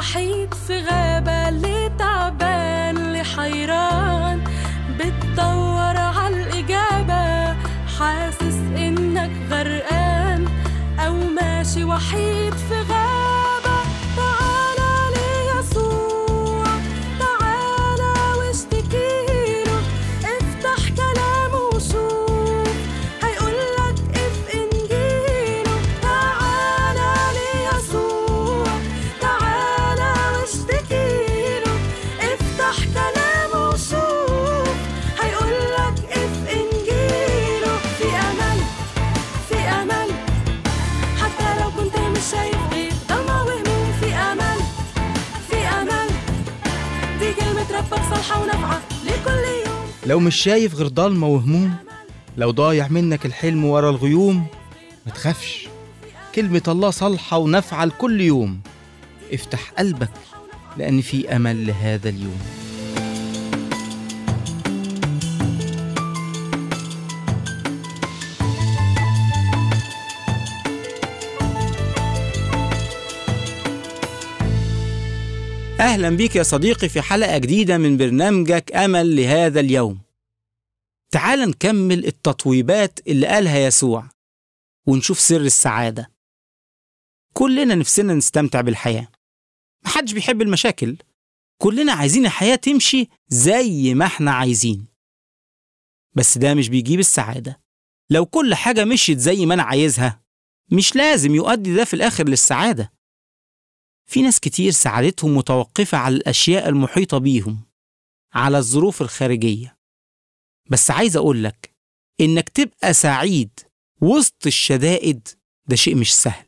وحيد في غابة اللي تعبان اللي حيران بتدور عالإجابة حاسس إنك غرقان أو ماشي وحيد في غابة تعالى ليسوع تعالى واشتكيله افتح كلامه وشوف هيقولك اف انجيله تعالى ليسوع تعالى واشتكيله افتح كلامه وشوف هيقولك اف انجيله في امل في امل حتى لو كنت مش شايف غير ضلمة وهموم في امل في امل دي كلمة ربك صالحة ونافعة لكل يوم لو مش شايف غير ضلمة وهموم لو ضايع منك الحلم ورا الغيوم ما تخافش كلمة الله صالحة ونافعة لكل يوم افتح قلبك لأن في أمل لهذا اليوم أهلا بيك يا صديقي في حلقة جديدة من برنامجك أمل لهذا اليوم تعال نكمل التطويبات اللي قالها يسوع ونشوف سر السعادة كلنا نفسنا نستمتع بالحياة محدش بيحب المشاكل كلنا عايزين الحياة تمشي زي ما احنا عايزين بس ده مش بيجيب السعادة لو كل حاجة مشيت زي ما أنا عايزها مش لازم يؤدي ده في الآخر للسعادة في ناس كتير سعادتهم متوقفة على الأشياء المحيطة بيهم على الظروف الخارجية بس عايز أقولك إنك تبقى سعيد وسط الشدائد ده شيء مش سهل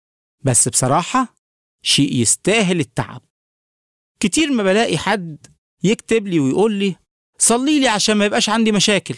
بس بصراحة شيء يستاهل التعب كتير ما بلاقي حد يكتب لي ويقول لي صلي لي عشان ما يبقاش عندي مشاكل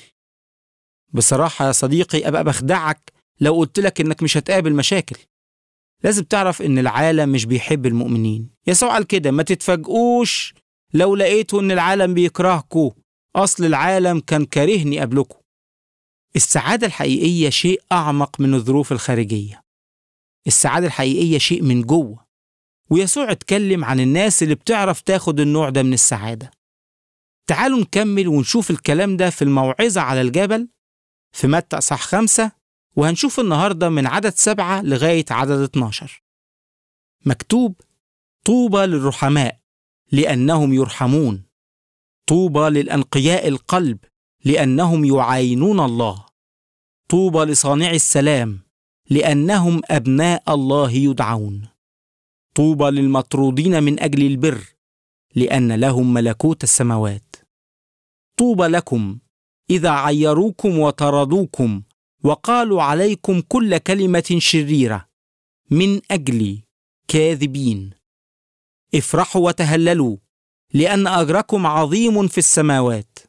بصراحة يا صديقي أبقى بخدعك لو قلت لك إنك مش هتقابل مشاكل لازم تعرف إن العالم مش بيحب المؤمنين يسوع قال كده ما تتفاجئوش لو لقيتوا إن العالم بيكرهكوا أصل العالم كان كارهني قبلكم السعادة الحقيقية شيء أعمق من الظروف الخارجية السعادة الحقيقية شيء من جوه ويسوع اتكلم عن الناس اللي بتعرف تاخد النوع ده من السعادة تعالوا نكمل ونشوف الكلام ده في الموعظة على الجبل في متى أصح خمسة وهنشوف النهاردة من عدد سبعة لغاية عدد 12 مكتوب طوبى للرحماء لأنهم يرحمون طوبى للأنقياء القلب لأنهم يعاينون الله طوبى لصانع السلام لأنهم أبناء الله يدعون طوبى للمطرودين من أجل البر لأن لهم ملكوت السماوات طوبى لكم إذا عيروكم وطردوكم وقالوا عليكم كل كلمة شريرة من أجلي كاذبين افرحوا وتهللوا لأن أجركم عظيم في السماوات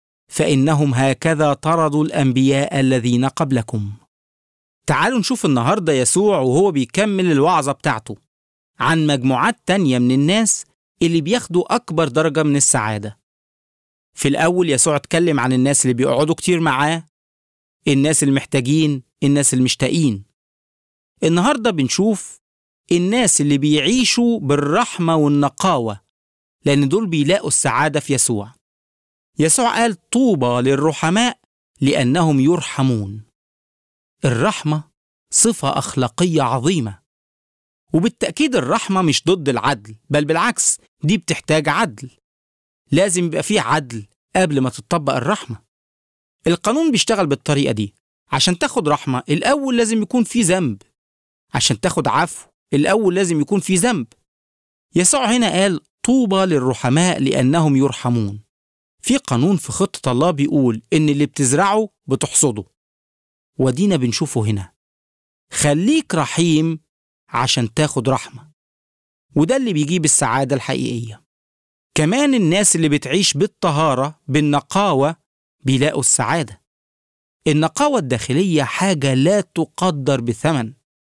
فإنهم هكذا طردوا الأنبياء الذين قبلكم تعالوا نشوف النهاردة يسوع وهو بيكمل الوعظة بتاعته عن مجموعات تانية من الناس اللي بياخدوا أكبر درجة من السعادة في الأول يسوع اتكلم عن الناس اللي بيقعدوا كتير معاه الناس المحتاجين الناس المشتاقين النهاردة بنشوف الناس اللي بيعيشوا بالرحمة والنقاوة لأن دول بيلاقوا السعادة في يسوع يسوع قال طوبى للرحماء لأنهم يرحمون الرحمة صفة أخلاقية عظيمة وبالتأكيد الرحمة مش ضد العدل بل بالعكس دي بتحتاج عدل لازم يبقى فيه عدل قبل ما تطبق الرحمة القانون بيشتغل بالطريقة دي عشان تاخد رحمة الأول لازم يكون في ذنب عشان تاخد عفو الأول لازم يكون في ذنب يسوع هنا قال طوبى للرحماء لأنهم يرحمون في قانون في خطة الله بيقول إن اللي بتزرعه بتحصده ودينا بنشوفه هنا خليك رحيم عشان تاخد رحمة وده اللي بيجيب السعادة الحقيقية كمان الناس اللي بتعيش بالطهارة بالنقاوة بيلاقوا السعادة النقاوة الداخلية حاجة لا تقدر بثمن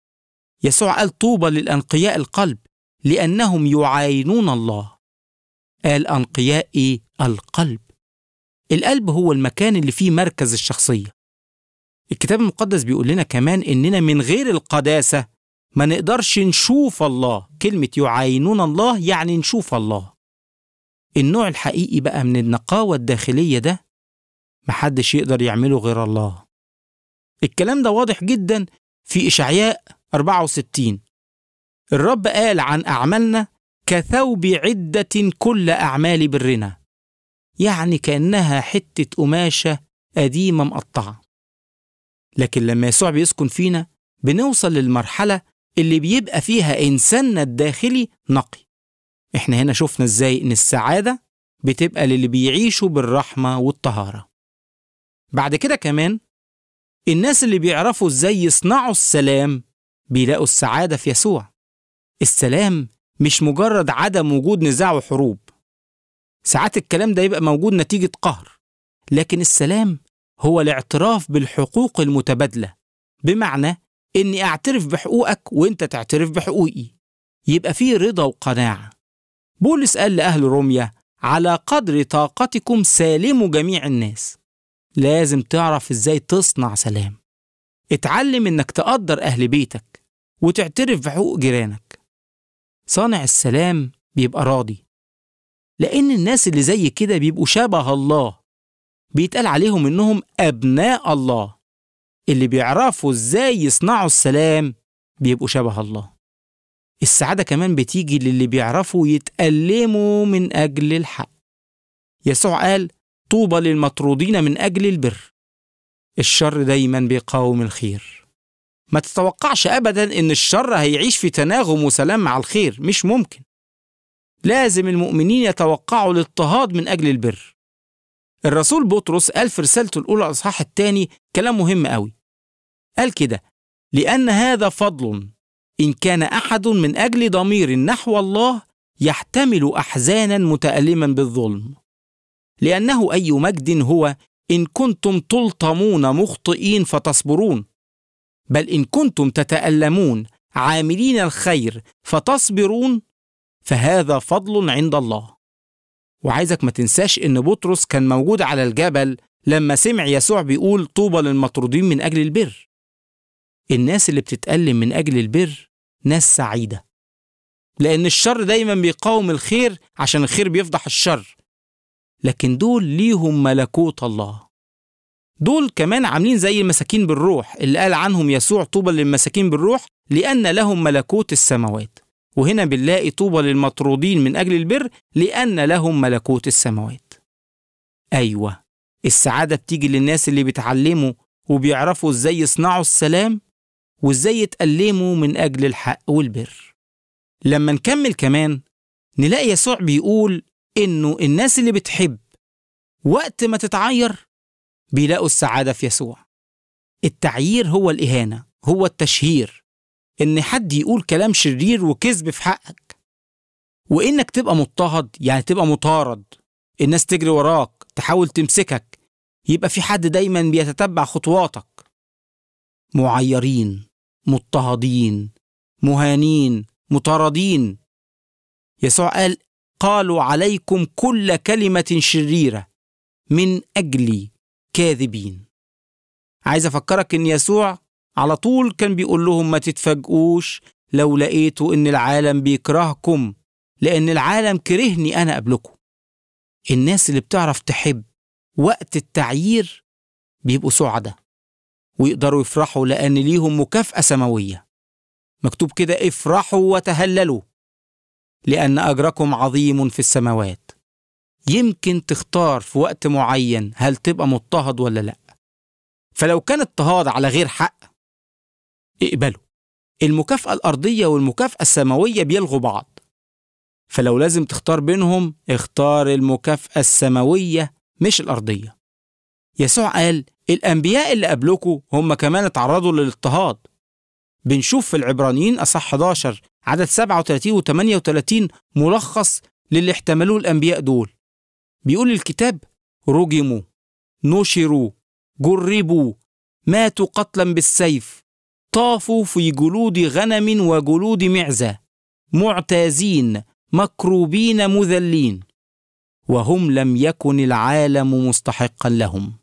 يسوع قال طوبى للأنقياء القلب لأنهم يعاينون الله قال أنقياء إيه؟ القلب القلب هو المكان اللي فيه مركز الشخصية الكتاب المقدس بيقول لنا كمان إننا من غير القداسة ما نقدرش نشوف الله كلمة يعاينون الله يعني نشوف الله النوع الحقيقي بقى من النقاوة الداخلية ده محدش يقدر يعمله غير الله الكلام ده واضح جدا في إشعياء 64 الرب قال عن أعمالنا كثوب عدة كل أعمال برنا يعني كأنها حتة قماشة قديمة مقطعة لكن لما يسوع بيسكن فينا بنوصل للمرحلة اللي بيبقى فيها إنساننا الداخلي نقي إحنا هنا شفنا إزاي إن السعادة بتبقى للي بيعيشوا بالرحمة والطهارة بعد كده كمان الناس اللي بيعرفوا إزاي يصنعوا السلام بيلاقوا السعادة في يسوع السلام مش مجرد عدم وجود نزاع وحروب ساعات الكلام ده يبقى موجود نتيجة قهر لكن السلام هو الاعتراف بالحقوق المتبادلة بمعنى إني أعترف بحقوقك وإنت تعترف بحقوقي يبقى فيه رضا وقناعة بولس قال لأهل روميا على قدر طاقتكم سالموا جميع الناس لازم تعرف إزاي تصنع سلام اتعلم إنك تقدر أهل بيتك وتعترف بحقوق جيرانك صانع السلام بيبقى راضي لأن الناس اللي زي كده بيبقوا شبه الله بيتقال عليهم إنهم أبناء الله اللي بيعرفوا إزاي يصنعوا السلام بيبقوا شبه الله السعادة كمان بتيجي للي بيعرفوا يتألموا من أجل الحق يسوع قال طوبى للمطرودين من أجل البر الشر دايما بيقاوم الخير ما تتوقعش أبدا إن الشر هيعيش في تناغم وسلام مع الخير مش ممكن لازم المؤمنين يتوقعوا الاضطهاد من أجل البر الرسول بطرس قال في رسالته الأولى الأصحاح الثاني كلام مهم قوي قال كده لأن هذا فضل إن كان أحد من أجل ضمير نحو الله يحتمل أحزانا متألما بالظلم لأنه أي مجد هو إن كنتم تلطمون مخطئين فتصبرون بل إن كنتم تتألمون عاملين الخير فتصبرون فهذا فضل عند الله وعايزك ما تنساش إن بطرس كان موجود على الجبل لما سمع يسوع بيقول طوبى للمطرودين من أجل البر الناس اللي بتتألم من أجل البر ناس سعيدة لأن الشر دايما بيقاوم الخير عشان الخير بيفضح الشر لكن دول ليهم ملكوت الله دول كمان عاملين زي المساكين بالروح اللي قال عنهم يسوع طوبى للمساكين بالروح لأن لهم ملكوت السماوات وهنا بنلاقي طوبى للمطرودين من أجل البر لأن لهم ملكوت السماوات أيوة السعادة بتيجي للناس اللي بيتعلموا وبيعرفوا ازاي يصنعوا السلام وازاي يتألموا من أجل الحق والبر لما نكمل كمان نلاقي يسوع بيقول إنه الناس اللي بتحب وقت ما تتعير بيلاقوا السعادة في يسوع التعيير هو الإهانة هو التشهير إن حد يقول كلام شرير وكذب في حقك وإنك تبقى مضطهد يعني تبقى مطارد الناس تجري وراك تحاول تمسكك يبقى في حد دايما بيتتبع خطواتك معيرين مضطهدين مهانين مطاردين يسوع قال قالوا عليكم كل كلمة شريرة من أجلي كاذبين عايز أفكرك إن يسوع على طول كان بيقول لهم ما تتفاجئوش لو لقيتوا إن العالم بيكرهكم لأن العالم كرهني أنا قبلكم الناس اللي بتعرف تحب وقت التعيير بيبقوا سعداء ويقدروا يفرحوا لأن ليهم مكافأة سماوية مكتوب كده افرحوا وتهللوا لأن أجركم عظيم في السماوات يمكن تختار في وقت معين هل تبقى مضطهد ولا لا فلو كان اضطهاد على غير حق اقبله المكافأة الأرضية والمكافأة السماوية بيلغوا بعض فلو لازم تختار بينهم اختار المكافأة السماوية مش الأرضية يسوع قال الأنبياء اللي قبلكم هم كمان اتعرضوا للاضطهاد بنشوف في العبرانيين أصح 11 عدد 37 و 38 ملخص للي احتملوه الأنبياء دول بيقول الكتاب رجموا نشروا جربوا ماتوا قتلا بالسيف طافوا في جلود غنم وجلود معزة معتازين مكروبين مذلين وهم لم يكن العالم مستحقا لهم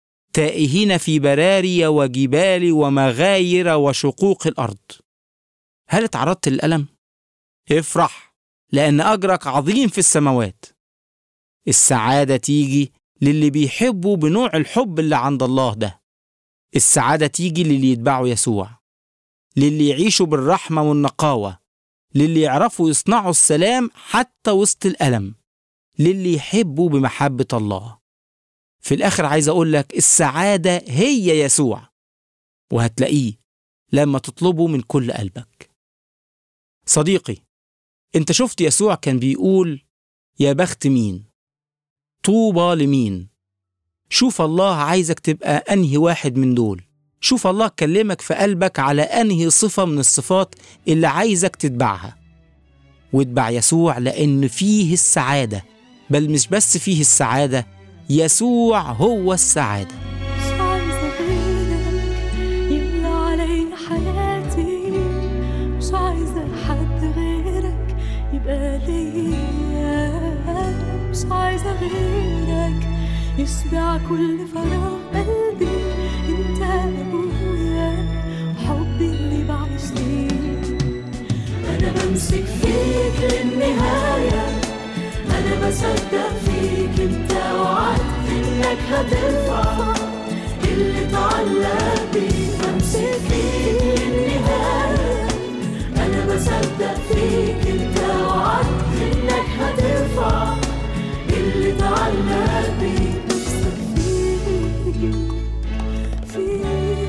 تائهين في براري وجبال ومغاير وشقوق الارض هل اتعرضت للألم؟ افرح لأن أجرك عظيم في السماوات السعادة تيجي للي بيحبوا بنوع الحب اللي عند الله ده السعادة تيجي للي يتبعوا يسوع للي يعيشوا بالرحمة والنقاوة للي يعرفوا يصنعوا السلام حتى وسط الألم للي يحبوا بمحبة الله في الآخر عايز أقول لك السعادة هي يسوع وهتلاقيه لما تطلبه من كل قلبك صديقي انت شفت يسوع كان بيقول يا بخت مين طوبى لمين شوف الله عايزك تبقى أنهي واحد من دول شوف الله كلمك في قلبك على أنهي صفة من الصفات اللي عايزك تتبعها واتبع يسوع لأن فيه السعادة بل مش بس فيه السعادة يسوع هو السعادة مش عايزة غيرك يملى علي حياتي مش عايزة حد غيرك يبقى ليا مش عايزة غيرك يشبع كل فراغ قلبي انت ابويا وحبي اللي بعيش ليه انا بمسك فيك للنهاية انا بصدق فيك انت وعدت انك هترفع اللي اتعلق بيه بمسك فيك للنهاية انا بصدق فيك انت وعدت انك هترفع اللي اتعلق بيه بمسك فيك فيك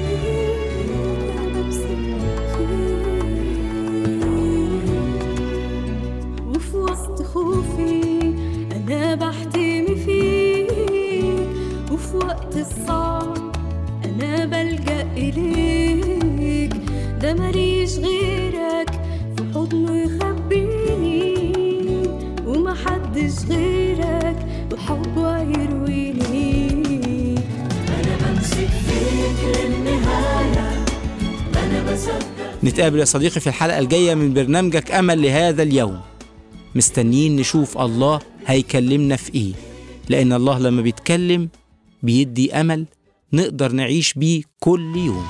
انا بمسك فيك وفي وسط خوفي أنا بحتمي فيك وفي وقت الصعب أنا بلجأ إليك ده ماليش غيرك في حضنه يخبيني ومحدش غيرك بحبه يرويني أنا بمسك فيك للنهاية أنا بصدق نتقابل يا صديقي في الحلقة الجاية من برنامجك أمل لهذا اليوم مستنيين نشوف الله هيكلمنا في إيه لأن الله لما بيتكلم بيدي أمل نقدر نعيش بيه كل يوم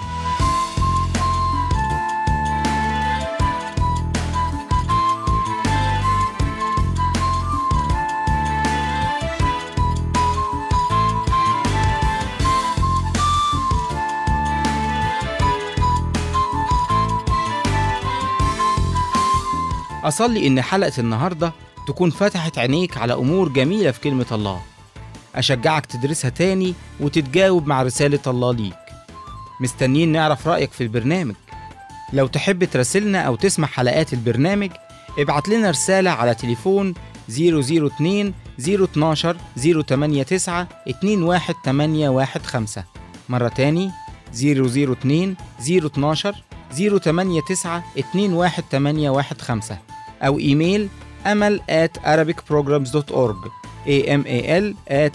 أصلي إن حلقة النهاردة تكون فتحت عينيك على أمور جميلة في كلمة الله أشجعك تدرسها تاني وتتجاوب مع رسالة الله ليك مستنيين نعرف رأيك في البرنامج لو تحب تراسلنا أو تسمع حلقات البرنامج ابعت لنا رسالة على تليفون 002 012 089 21815 مرة تاني 002 012 089 21815 أو إيميل أمل at arabicprograms.org amal at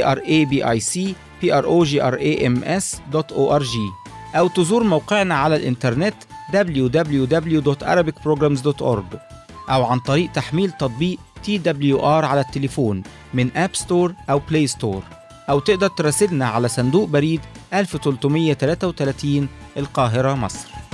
arabicprograms.org أو تزور موقعنا على الإنترنت www.arabicprograms.org أو عن طريق تحميل تطبيق TWR على التليفون من أب ستور أو بلاي ستور أو تقدر تراسلنا على صندوق بريد 1333 القاهرة مصر